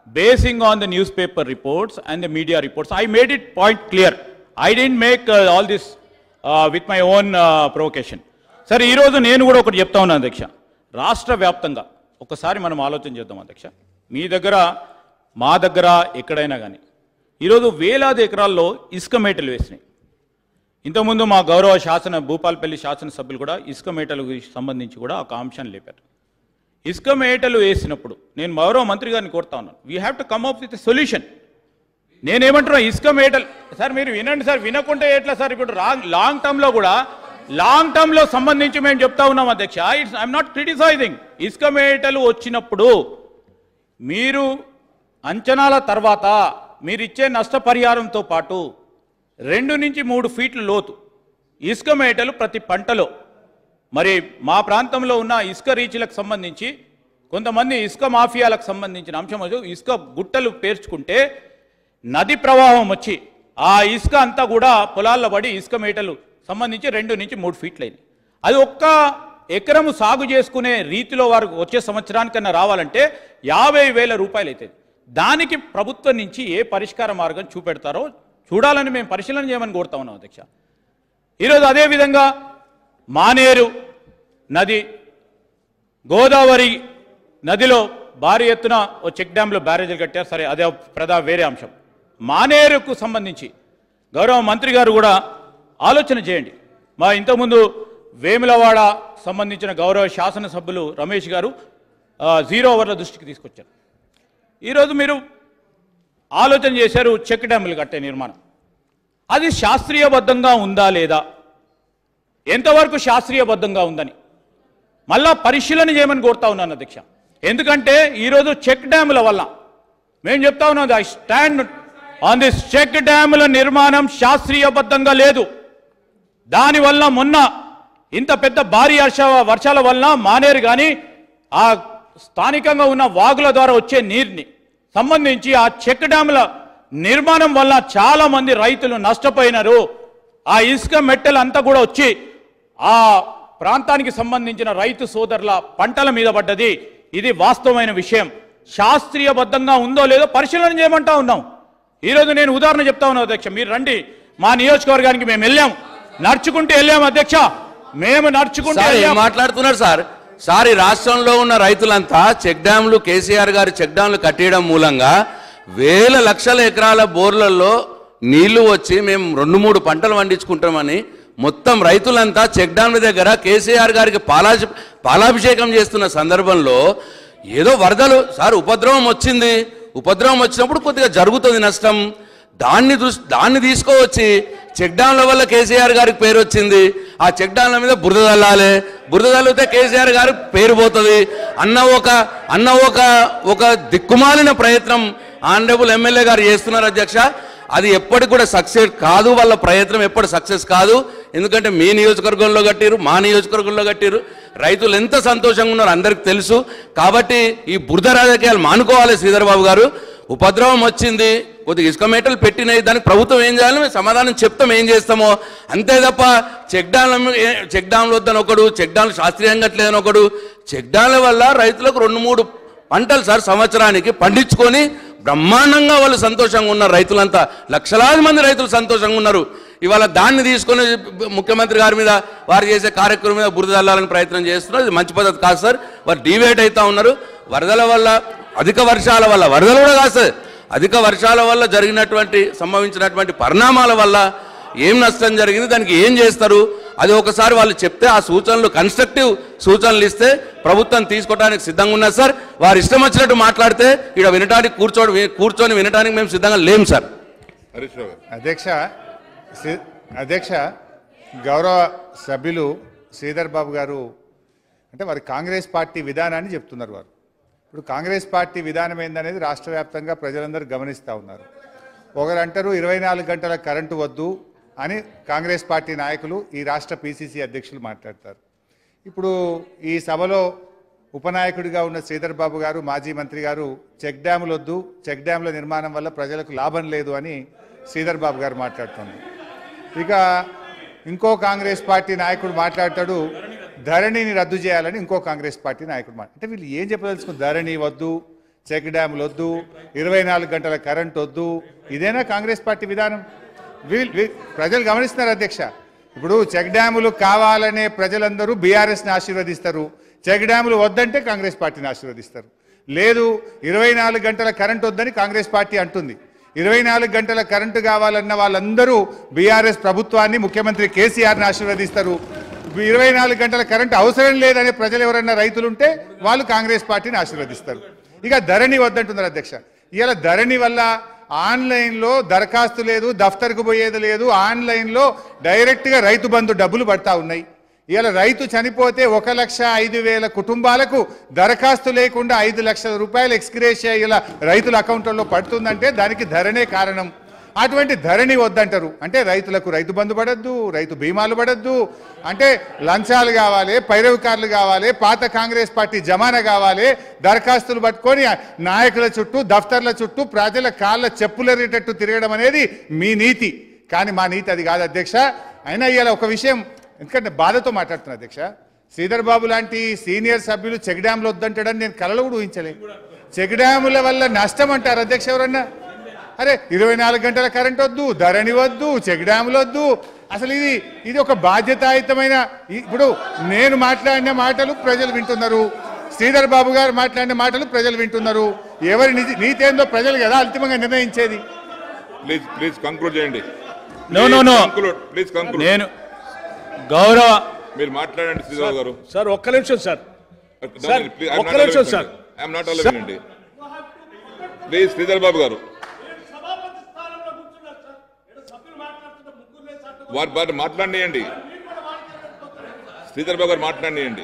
basing on the newspaper reports and the media reports. I made it point clear. I didn't make uh, all this uh, with my own uh, provocation. సరే ఈరోజు నేను కూడా ఒకటి చెప్తా ఉన్నాను అధ్యక్ష రాష్ట్ర వ్యాప్తంగా ఒకసారి మనం ఆలోచన చేద్దాం అధ్యక్ష మీ దగ్గర మా దగ్గర ఎక్కడైనా కానీ ఈరోజు వేలాది ఎకరాల్లో ఇసుక మేటలు వేసినాయి ఇంతకుముందు మా గౌరవ శాసన భూపాలపల్లి శాసనసభ్యులు కూడా ఇసుక మేటలకు సంబంధించి కూడా ఒక అంశాన్ని లేపారు ఇసుక మేటలు వేసినప్పుడు నేను గౌరవ మంత్రి గారిని కోరుతా ఉన్నాను we have to come up with solution నేనేమంటున్నా ఇసుక మేటలు సార్ మీరు వినండి సార్ వినకుంటే ఎట్లా సార్ ఇప్పుడు రాంగ్ లాంగ్ టర్మ్లో కూడా లాంగ్ టర్మ్లో సంబంధించి మేము చెప్తా ఉన్నాం అధ్యక్ష ఇట్స్ ఐఎమ్ నాట్ క్రిటిసైజింగ్ ఇసుక మేటలు వచ్చినప్పుడు మీరు అంచనాల తర్వాత మీరు ఇచ్చే నష్టపరిహారంతో పాటు రెండు నుంచి మూడు ఫీట్ల లోతు ఇసుక మేటలు ప్రతి పంటలో మరి మా ప్రాంతంలో ఉన్న ఇసుక రీచ్లకు సంబంధించి కొంతమంది ఇసుక మాఫియాలకు సంబంధించిన అంశం వచ్చి ఇసుక గుట్టలు పేర్చుకుంటే నది ప్రవాహం వచ్చి ఆ ఇసుక అంతా కూడా పొలాల్లో పడి ఇసుక మేటలు సంబంధించి రెండు నుంచి మూడు ఫీట్లు అయినాయి అది ఒక్క ఎకరము సాగు చేసుకునే రీతిలో వారు వచ్చే సంవత్సరానికన్నా రావాలంటే యాభై వేల రూపాయలు అవుతుంది దానికి ప్రభుత్వం నుంచి ఏ పరిష్కార మార్గం చూపెడతారో చూడాలని మేము పరిశీలన చేయమని కోరుతా ఉన్నాం అధ్యక్ష ఈరోజు అదేవిధంగా మానేరు నది గోదావరి నదిలో భారీ ఎత్తున ఓ చెక్ డ్యాంలో బ్యారేజీలు కట్టారు సరే అదే ప్రధా వేరే అంశం మానేరుకు సంబంధించి గౌరవ మంత్రి గారు కూడా ఆలోచన చేయండి మా ఇంతకుముందు వేములవాడ సంబంధించిన గౌరవ శాసనసభ్యులు రమేష్ గారు ఆ, జీరో ఓవర్ల దృష్టికి తీసుకొచ్చారు ఈరోజు మీరు ఆలోచన చేశారు చెక్ డ్యాములు కట్టే నిర్మాణం అది శాస్త్రీయబద్ధంగా ఉందా లేదా ఎంతవరకు శాస్త్రీయబద్ధంగా ఉందని మళ్ళా పరిశీలన చేయమని కోరుతా ఉన్నాను అధ్యక్ష ఎందుకంటే ఈరోజు చెక్ డ్యాముల వల్ల మేము చెప్తా ఉన్నాం I stand on this check డ్యాముల నిర్మాణం శాస్త్రీయబద్ధంగా లేదు దానివల్ల మొన్న ఇంత పెద్ద భారీ వర్ష వర్షాల వలన మానేరు కానీ ఆ స్థానికంగా ఉన్న వాగుల ద్వారా వచ్చే నీరుని సంబంధించి ఆ చెక్ డ్యాముల నిర్మాణం వల్ల చాలా మంది రైతులు నష్టపోయినారు ఆ ఇసుక మెట్టలు అంతా కూడా వచ్చి ఆ ప్రాంతానికి సంబంధించిన రైతు సోదరుల పంటల మీద పడ్డది ఇది వాస్తవమైన విషయం శాస్త్రీయబద్ధంగా ఉందో లేదో పరిశీలన చేయమంటా ఉన్నాం ఈరోజు నేను ఉదాహరణ చెప్తా ఉన్నాను అధ్యక్ష మీరు రండి మా నియోజకవర్గానికి మేము వెళ్ళాం నడుచుకుంటూ వెళ్ళాం అధ్యక్ష మేము నడుచుకుంటూ సార్ ఏం వెళ్ళాం మాట్లాడుతున్నారు సార్ సార్ ఈ రాష్ట్రంలో ఉన్న రైతులంతా చెక్ డ్యాంలు కేసీఆర్ గారు చెక్ డ్యాంలు కట్టేయడం మూలంగా వేల లక్షల ఎకరాల బోర్లలో నీళ్లు వచ్చి మేము రెండు మూడు పంటలు పండించుకుంటామని మొత్తం రైతులంతా చెక్ డ్యాంల దగ్గర కేసీఆర్ గారికి పాలాభి పాలాభిషేకం చేస్తున్న సందర్భంలో ఏదో వరదలు సార్ ఉపద్రవం వచ్చింది ఉపద్రవం వచ్చినప్పుడు కొద్దిగా జరుగుతుంది నష్టం దాన్ని దృష్టి దాన్ని తీసుకోవచ్చి చెక్ డ్యాంల వల్ల కేసీఆర్ గారికి పేరు వచ్చింది ఆ చెక్ డ్యాంల మీద బురద చల్లాలి బురద చల్లితే కేసీఆర్ గారికి పేరు పోతుంది అన్న ఒక అన్న ఒక ఒక దిక్కుమాలిన ప్రయత్నం ఆనరబుల్ ఎమ్మెల్యే గారు చేస్తున్నారు అధ్యక్ష అది ఎప్పటికి కూడా సక్సెస్ కాదు వాళ్ళ ప్రయత్నం ఎప్పుడు సక్సెస్ కాదు ఎందుకంటే మీ నియోజకవర్గంలో కట్టిరు మా నియోజకవర్గంలో కట్టిరు రైతులు ఎంత సంతోషంగా ఉన్నారో అందరికి తెలుసు కాబట్టి ఈ బురద రాజకీయాలు మానుకోవాలి శ్రీధర్ బాబు గారు ఉపద్రవం వచ్చింది కొద్దిగా ఇసుక మేటలు పెట్టినాయి దానికి ప్రభుత్వం ఏం చేయాలి మేము సమాధానం చెప్తాం ఏం చేస్తామో అంతే తప్ప చెక్ డ్యాంల చెక్ డ్యాంలు వద్దని ఒకడు చెక్ డ్యాంలు శాస్త్రీయంగా లేదని ఒకడు చెక్ డ్యాంల వల్ల రైతులకు రెండు మూడు పంటలు సార్ సంవత్సరానికి పండించుకొని బ్రహ్మాండంగా వాళ్ళు సంతోషంగా ఉన్నారు రైతులంతా లక్షలాది మంది రైతులు సంతోషంగా ఉన్నారు ఇవాళ దాన్ని తీసుకొని ముఖ్యమంత్రి గారి మీద వారు చేసే కార్యక్రమం మీద బురద చల్లాలని ప్రయత్నం చేస్తున్నారు ఇది మంచి పద్ధతి కాదు సార్ వారు డివేట్ అవుతా ఉన్నారు వరదల వల్ల అధిక వర్షాల వల్ల వరదలు కూడా కాదు సార్ అధిక వర్షాల వల్ల జరిగినటువంటి సంభవించినటువంటి పరిణామాల వల్ల ఏం నష్టం జరిగింది దానికి ఏం చేస్తారు అది ఒకసారి వాళ్ళు చెప్తే ఆ సూచనలు కన్స్ట్రక్టివ్ సూచనలు ఇస్తే ప్రభుత్వం తీసుకోవడానికి సిద్ధంగా ఉన్నారు సార్ వారు ఇష్టం వచ్చినట్టు మాట్లాడితే ఇక్కడ వినడానికి కూర్చోని కూర్చొని వినడానికి మేము సిద్ధంగా లేం సార్ హరీష్ రావు గారు అధ్యక్ష శ్రీ- అధ్యక్ష గౌరవ సభ్యులు శ్రీధర్ బాబు గారు అంటే వారి కాంగ్రెస్ పార్టీ విధానాన్ని చెప్తున్నారు వారు ఇప్పుడు కాంగ్రెస్ పార్టీ విధానం ఏందనేది రాష్ట్ర వ్యాప్తంగా ప్రజలందరూ గమనిస్తూ ఉన్నారు ఒకరు అంటారు ఇరవై నాలుగు గంటల కరెంటు వద్దు అని కాంగ్రెస్ పార్టీ నాయకులు ఈ రాష్ట్ర పిసిసి అధ్యక్షులు మాట్లాడతారు ఇప్పుడు ఈ సభలో ఉపనాయకుడిగా ఉన్న శ్రీధర్ బాబు గారు మాజీ మంత్రి గారు చెక్ డ్యాములు వద్దు చెక్ డ్యాముల నిర్మాణం వల్ల ప్రజలకు లాభం లేదు అని శ్రీధర్ బాబు గారు మాట్లాడుతున్నారు ఇక ఇంకో కాంగ్రెస్ పార్టీ నాయకుడు మాట్లాడతాడు ధరణిని రద్దు చేయాలని ఇంకో కాంగ్రెస్ పార్టీ నాయకుడు మాట అంటే వీళ్ళు ఏం చెప్పదలుచుకున్నారు ధరణి వద్దు చెక్ డ్యాములు వద్దు ఇరవై నాలుగు గంటల కరెంట్ వద్దు ఇదేనా కాంగ్రెస్ పార్టీ విధానం వీల్- వీ- ప్రజలు గమనిస్తున్నారు అధ్యక్ష ఇప్పుడు చెక్ డ్యాములు కావాలనే ప్రజలందరూ బీఆర్ఎస్ని ఆశీర్వదిస్తారు చెక్ డ్యాములు వద్దంటే కాంగ్రెస్ పార్టీని ఆశీర్వదిస్తారు లేదు ఇరవై నాలుగు గంటల కరెంట్ వద్దని కాంగ్రెస్ పార్టీ అంటుంది ఇరవై నాలుగు గంటల కరెంటు కావాలన్న వాళ్ళందరూ బీఆర్ఎస్ ప్రభుత్వాన్ని ముఖ్యమంత్రి కేసీఆర్ని ఆశీర్వదిస్తారు ఇరవై నాలుగు గంటల కరెంటు అవసరం లేదనే ప్రజలు ఎవరన్నా రైతులుంటే వాళ్ళు కాంగ్రెస్ పార్టీని ఆశీర్వదిస్తారు ఇక ధరణి వద్దంటున్నారు అధ్యక్ష ఇవాళ ధరణి వల్ల ఆన్లైన్లో దరఖాస్తు లేదు దఫ్తర్కు పోయేది లేదు ఆన్లైన్లో డైరెక్ట్గా రైతు బంధు డబ్బులు పడతా ఉన్నాయి ఇవాళ రైతు చనిపోతే ఒక లక్ష ఐదు వేల కుటుంబాలకు దరఖాస్తు లేకుండా ఐదు లక్షల రూపాయలు ఎక్స్గ్రేషియా ఇలా రైతుల అకౌంట్లలో పడుతుందంటే దానికి ధరణే కారణం అటువంటి ధరణి వద్దంటారు అంటే రైతులకు రైతు బంధు పడద్దు రైతు బీమాలు పడద్దు అంటే లంచాలు కావాలి పైరవికారులు కావాలి పాత కాంగ్రెస్ పార్టీ జమానా కావాలి దరఖాస్తులు పట్టుకొని నాయకుల చుట్టూ దఫ్తర్ల చుట్టూ ప్రజల కాళ్ళ చెప్పులెరేటట్టు తిరగడం అనేది మీ నీతి కానీ మా నీతి అది కాదు అధ్యక్ష అయినా ఇవాళ ఒక విషయం ఎందుకంటే బాధతో మాట్లాడుతున్నా అధ్యక్ష శ్రీధర్ బాబు లాంటి సీనియర్ సభ్యులు చెక్ డ్యాంలు వద్దంటాడని నేను కలలో కూడా ఊహించలే చెక్ డ్యాముల వల్ల నష్టం అంటారు అధ్యక్ష ఎవరన్నా అరే ఇరవై నాలుగు గంటల కరెంట్ వద్దు ధరణి వద్దు చెక్ డ్యాములు వద్దు అసలు ఇది ఇది ఒక బాధ్యతాయుతమైన ఇప్పుడు నేను మాట్లాడిన మాటలు ప్రజలు వింటున్నారు శ్రీధర్ బాబు గారు మాట్లాడిన మాటలు ప్రజలు వింటున్నారు ఎవరి నిజ నీతి ఏందో ప్రజలు కదా అంతిమంగా నిర్ణయించేది ప్లీజ్ ప్లీజ్ కంక్లూడ్ చేయండి No, no, no. Please conclude నేను గౌరవ మీరు మాట్లాడండి శ్రీధర్ గారు సార్ ఒక్క నిమిషం సార్ సార్, ఒక్క నిమిషం సార్. ఐఎమ్ నాట్ అలవినండి ప్లీజ్ శ్రీధర్ బాబు గారు వారి వారిని మాట్లాడియండి శ్రీధర్ బాబు గారు మాట్లాడియండి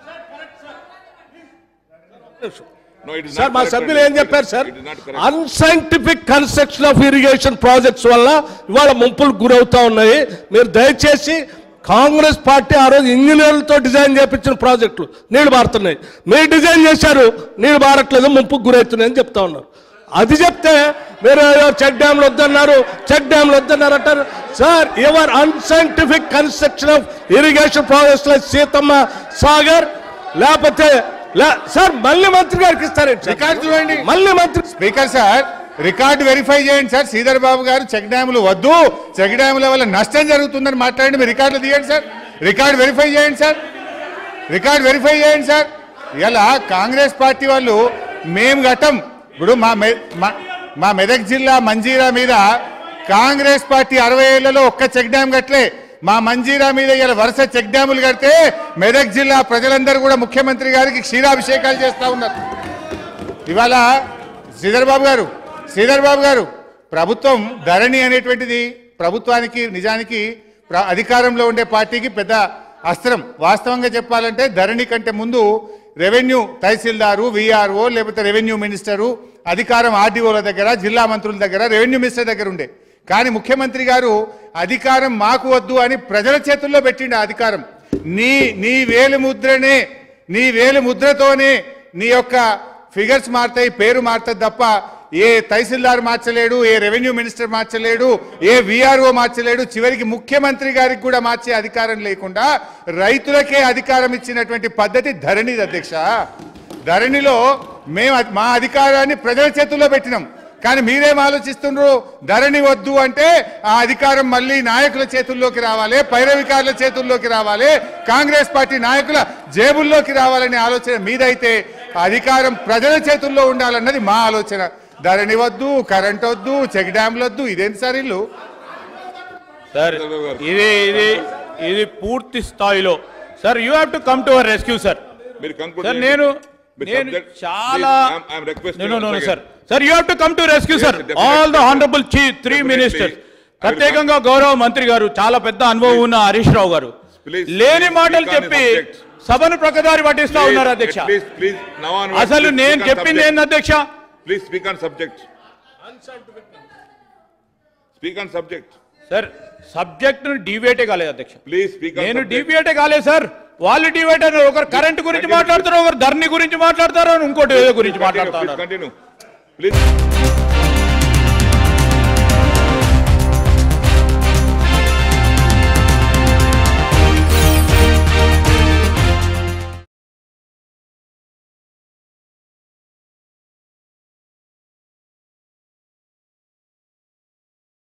No, it is sir not మా correct. సభ్యులు ఏం చెప్పారు sir It is not correct. Unscientific construction of irrigation projects వల్ల ఇవాళ ముంపులకు గురవుతా ఉన్నాయి మీరు దయచేసి కాంగ్రెస్ పార్టీ ఆ రోజు ఇంజనీర్లతో డిజైన్ చేపించిన ప్రాజెక్టులు నీళ్లు మారుతున్నాయి మీరు డిజైన్ చేశారు నీళ్లు మారట్లేదు ముంపుకు గురవుతున్నాయి అని చెప్తా ఉన్నారు అది చెప్తే మీరు ఏదో చెక్ డ్యామ్లు వద్దన్నారు చెక్ డ్యామ్లు వద్దన్నారు అంటారు sir your unscientific construction of irrigation projects like Seethamma Sagar లేకపోతే లే- సార్ మళ్ళీ మంత్రి గారికి ఇస్తారేంటి సార్? రికార్డు చూడండి. మళ్ళీ మంత్రి స్పీకర్ సార్ రికార్డు వెరిఫై చేయండి సార్ శ్రీధర్ బాబు గారు చెక్ డ్యాములు వద్దు చెక్ డ్యాముల వల్ల నష్టం జరుగుతుందని మాట్లాడండి మీరు రికార్డులు తీయండి సార్ రికార్డు వెరిఫై చేయండి సార్ రికార్డు వెరిఫై చేయండి సార్ ఇలా కాంగ్రెస్ పార్టీ వాళ్ళు మేము గట్టం ఇప్పుడు మా మె- మా- మా మెదక్ జిల్లా మంజీరా మీద కాంగ్రెస్ పార్టీ అరవై ఏళ్లలో ఒక్క చెక్ డ్యామ్ కట్టలే మా మంజీరా మీద ఇలా వరుస చెక్ డ్యాములు కడితే మెదక్ జిల్లా ప్రజలందరూ కూడా ముఖ్యమంత్రి గారికి క్షీరాభిషేకాలు చేస్తా ఉన్నారు ఇవాళ శ్రీధర్ బాబు గారు శ్రీధర్ బాబు గారు ప్రభుత్వం ధరణి అనేటువంటిది ప్రభుత్వానికి నిజానికి ప్ర- అధికారంలో ఉండే పార్టీకి పెద్ద అస్త్రం వాస్తవంగా చెప్పాలంటే ధరణి కంటే ముందు రెవెన్యూ తహసీల్దారు విఆర్ఓ లేకపోతే రెవెన్యూ మినిస్టరు అధికారం ఆర్డీఓల దగ్గర జిల్లా మంత్రుల దగ్గర రెవెన్యూ మినిస్టర్ దగ్గర ఉండే కానీ ముఖ్యమంత్రి గారు అధికారం మాకు వద్దు అని ప్రజల చేతుల్లో పెట్టిండు ఆ అధికారం నీ నీ వేలు ముద్రనే నీ వేలు ముద్రతోనే నీ యొక్క ఫిగర్స్ మారుతాయి పేరు మారుతుంది తప్ప ఏ తహసీల్దార్ మార్చలేడు ఏ రెవెన్యూ మినిస్టర్ మార్చలేడు ఏ విఆర్ఓ మార్చలేడు చివరికి ముఖ్యమంత్రి గారికి కూడా మార్చే అధికారం లేకుండా రైతులకే అధికారం ఇచ్చినటువంటి పద్ధతి ధరణిది అధ్యక్ష ధరణిలో మేము అధి- మా అధికారాన్ని ప్రజల చేతుల్లో పెట్టినాం కానీ మీరేం ఆలోచిస్తున్నారు ధరణి వద్దు అంటే ఆ అధికారం మళ్ళీ నాయకుల చేతుల్లోకి రావాలి పైరవికారుల చేతుల్లోకి రావాలి కాంగ్రెస్ పార్టీ నాయకుల జేబుల్లోకి రావాలనే ఆలోచన మీదైతే ఆ అధికారం ప్రజల చేతుల్లో ఉండాలన్నది మా ఆలోచన ధరణి వద్దు కరెంట్ వద్దు చెక్ డ్యామ్లు వద్దు ఇదేంటి సార్ ఇల్లు సార్ ఇది ఇది ఇది పూర్తి స్థాయిలో sir you have to come to our rescue sir మీరు కంక్లూడ్ సార్ నేను నేను చాలా no no sir sir you have to come to rescue sir Yes, all the definitely. Honourable three Definitely. Ministers I will ప్రత్యేకంగా గౌరవ మంత్రి గారు చాలా పెద్ద అనుభవం ఉన్న హరీష్ రావు గారు Please, లేని please మాటలు speak on the చెప్పి subject. సభను ప్రకదారి పట్టిస్తా ఉన్నారు అధ్యక్ష ప్లీజ్ ప్లీజ్ అసలు నేను చెప్పింది ఏంది అధ్యక్ష please speak on subject speak on subject sir subject డిబేటే కాలేదు అధ్యక్ష ప్లీజ్ స్పీక్ నేను డిబేటే కాలేదు సార్ వాళ్ళు డిబేట్ అన్నారు ఒకరు కరెంట్ గురించి మాట్లాడతారు ఒకరు ధరణి గురించి మాట్లాడతారు ఇంకోటి ఏదో గురించి మాట్లాడతారు కంటిన్యూ ప్లీజ్